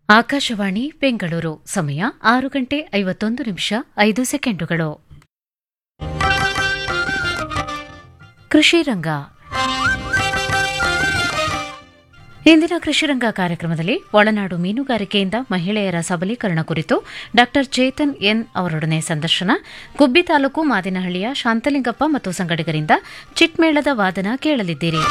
ಆಕಾಶವಾಣಿ ಬೆಂಗಳೂರು ಸಮಯ ಆರು ಗಂಟೆ ಐವತ್ತೊಂದು ನಿಮಿಷ ಐದು ಸೆಕೆಂಡುಗಳು ಕೃಷಿ ರಂಗ ಇಂದಿನ ಕೃಷಿರಂಗ ಕಾರ್ಯಕ್ರಮದಲ್ಲಿ ಒಳನಾಡು ಮೀನುಗಾರಿಕೆಯಿಂದ ಮಹಿಳೆಯರ ಸಬಲೀಕರಣ ಕುರಿತು ಡಾ ಚೇತನ್ ಎನ್ ಅವರೊಡನೆ ಸಂದರ್ಶನ ಗುಬ್ಬಿ ತಾಲೂಕು ಮಾದಿನಹಳ್ಳಿಯ ಶಾಂತಲಿಂಗಪ್ಪ ಮತ್ತು ಸಂಗಡಿಗರಿಂದ ಚಿಟ್ಮೇಳದ ವಾದನ ಕೇಳಲಿದ್ದೀರಿ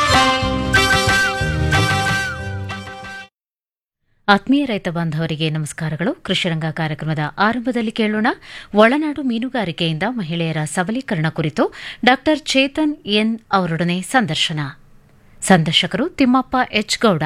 ಆತ್ಮೀಯ ರೈತ ಬಾಂಧವರಿಗೆ ನಮಸ್ಕಾರಗಳು ಕೃಷಿರಂಗ ಕಾರ್ಯಕ್ರಮದ ಆರಂಭದಲ್ಲಿ ಕೇಳೋಣ ಒಳನಾಡು ಮೀನುಗಾರಿಕೆಯಿಂದ ಮಹಿಳೆಯರ ಸಬಲೀಕರಣ ಕುರಿತು ಡಾ ಚೇತನ್ ಎನ್ ಅವರೊಡನೆ ಸಂದರ್ಶನ ಸಂದರ್ಶಕರು ತಿಮ್ಮಪ್ಪ ಎಚ್ ಗೌಡ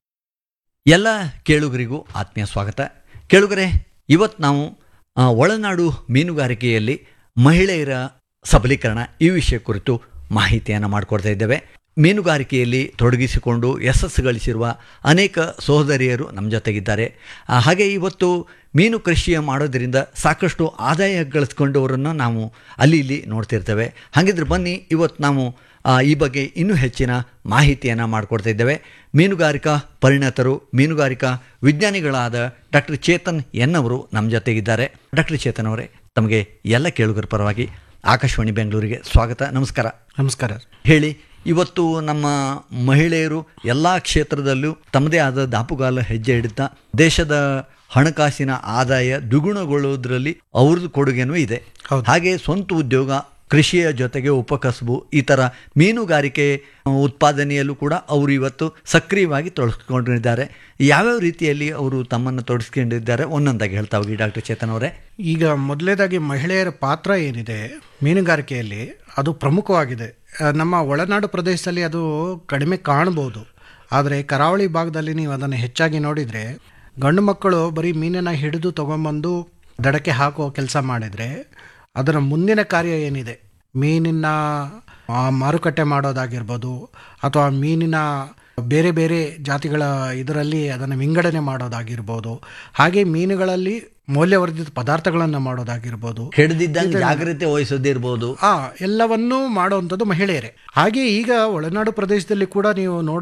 ಎಲ್ಲ ಕೇಳುಗರಿಗೂ ಆತ್ಮೀಯ ಸ್ವಾಗತ ಕೇಳುಗರೆ ಇವತ್ತು ನಾವು ಆ, ಒಳನಾಡು ಮೀನುಗಾರಿಕೆಯಲ್ಲಿ ಮಹಿಳೆಯರ ಸಬಲೀಕರಣ ಈ ವಿಷಯ ಕುರಿತು ಮಾಹಿತಿಯನ್ನು ಮಾಡಿಕೊಡ್ತಾ ಇದ್ದೇವೆ ಮೀನುಗಾರಿಕೆಯಲ್ಲಿ ತೊಡಗಿಸಿಕೊಂಡು ಯಶಸ್ಸು ಗಳಿಸಿರುವ ಅನೇಕ ಸಹೋದರಿಯರು ನಮ್ಮ ಜೊತೆಗಿದ್ದಾರೆ ಆ, ಹಾಗೆ ಇವತ್ತು ಮೀನು ಕೃಷಿಯ ಮಾಡೋದರಿಂದ ಸಾಕಷ್ಟು ಆದಾಯ ಗಳಿಸ್ಕೊಂಡವರನ್ನು ನಾವು ಅಲ್ಲಿ ಇಲ್ಲಿ ನೋಡ್ತಿರ್ತೇವೆ ಹಾಗಿದ್ರೆ ಬನ್ನಿ ಇವತ್ತು ನಾವು ಆ, ಈ ಬಗ್ಗೆ ಇನ್ನೂ ಹೆಚ್ಚಿನ ಮಾಹಿತಿಯನ್ನು ಮಾಡಿಕೊಡ್ತಾ ಇದ್ದೇವೆ ಮೀನುಗಾರಿಕಾ ಪರಿಣತರು ಮೀನುಗಾರಿಕಾ ವಿಜ್ಞಾನಿಗಳಾದ ಡಾಕ್ಟರ್ ಚೇತನ್ ಎನ್ ಅವರು ನಮ್ಮ ಜೊತೆಗಿದ್ದಾರೆ ಡಾಕ್ಟರ್ ಚೇತನ್ ಅವರೇ ತಮಗೆ ಎಲ್ಲ ಕೇಳುಗರ ಪರವಾಗಿ ಆಕಾಶವಾಣಿ ಬೆಂಗಳೂರಿಗೆ ಸ್ವಾಗತ ನಮಸ್ಕಾರ ನಮಸ್ಕಾರ ಹೇಳಿ ಇವತ್ತು ನಮ್ಮ ಮಹಿಳೆಯರು ಎಲ್ಲ ಕ್ಷೇತ್ರದಲ್ಲೂ ತಮ್ಮದೇ ಆದ ದಾಪುಗಾಲ ಹೆಜ್ಜೆ ಇಡುತ್ತಾ ದೇಶದ ಹಣಕಾಸಿನ ಆದಾಯ ದ್ವಿಗುಣಗೊಳ್ಳುವುದರಲ್ಲಿ ಅವ್ರದ್ದು ಕೊಡುಗೆನೂ ಇದೆ ಹೌದು. ಹಾಗೆ ಸ್ವಂತ ಉದ್ಯೋಗ ಕೃಷಿಯ ಜೊತೆಗೆ ಉಪಕಸಬು ಈ ಥರ ಮೀನುಗಾರಿಕೆ ಆ, ಉತ್ಪಾದನೆಯಲ್ಲೂ ಕೂಡ ಅವರು ಇವತ್ತು ಸಕ್ರಿಯವಾಗಿ ತೊಡಗಿಸ್ಕೊಂಡಿದ್ದಾರೆ ಯಾವ್ಯಾವ ರೀತಿಯಲ್ಲಿ ಅವರು ತಮ್ಮನ್ನು ತೊಡಗಿಸ್ಕೊಂಡಿದ್ದಾರೆ ಒಂದೊಂದಾಗಿ ಹೇಳ್ತಾ ಹೋಗಿ ಡಾಕ್ಟರ್ ಚೇತನ್ ಅವರೇ ಈಗ ಮೊದಲನೇದಾಗಿ ಮಹಿಳೆಯರ ಪಾತ್ರ ಏನಿದೆ ಮೀನುಗಾರಿಕೆಯಲ್ಲಿ ಅದು ಪ್ರಮುಖವಾಗಿದೆ ಆ, ನಮ್ಮ ಒಳನಾಡು ಪ್ರದೇಶದಲ್ಲಿ ಅದು ಕಡಿಮೆ ಕಾಣ್ಬೋದು ಆದರೆ ಕರಾವಳಿ ಭಾಗದಲ್ಲಿ ನೀವು ಅದನ್ನು ಹೆಚ್ಚಾಗಿ ನೋಡಿದರೆ ಗಂಡು ಮಕ್ಕಳು ಬರೀ ಮೀನನ್ನು ಹಿಡಿದು ತೊಗೊಂಬಂದು ದಡಕ್ಕೆ ಹಾಕುವ ಕೆಲಸ ಮಾಡಿದರೆ ಅದರ ಮುಂದಿನ ಕಾರ್ಯ ಏನಿದೆ ಮೀನಿನ ಆ, ಮಾರುಕಟ್ಟೆ ಮಾಡೋದಾಗಿರ್ಬೋದು ಅಥವಾ ಮೀನಿನ ಬೇರೆ ಬೇರೆ ಜಾತಿಗಳ ಇದರಲ್ಲಿ ಅದನ್ನು ವಿಂಗಡಣೆ ಮಾಡೋದಾಗಿರ್ಬೋದು ಹಾಗೆ ಮೀನುಗಳಲ್ಲಿ ಮೌಲ್ಯವರ್ಧಿತ ಪದಾರ್ಥಗಳನ್ನು ಮಾಡೋದಾಗಿರ್ಬೋದು ಹಿಡಿದಿದ್ದಂಗೆ ಜಾಗ್ರತೆ ವಹಿಸೋದಿರ್ಬೋದು ಆ ಎಲ್ಲವನ್ನೂ ಮಾಡುವಂಥದ್ದು ಮಹಿಳೆಯರೇ ಹಾಗೆ ಈಗ ಒಳನಾಡು ಪ್ರದೇಶದಲ್ಲಿ ಕೂಡ ನೀವು ನೋಡ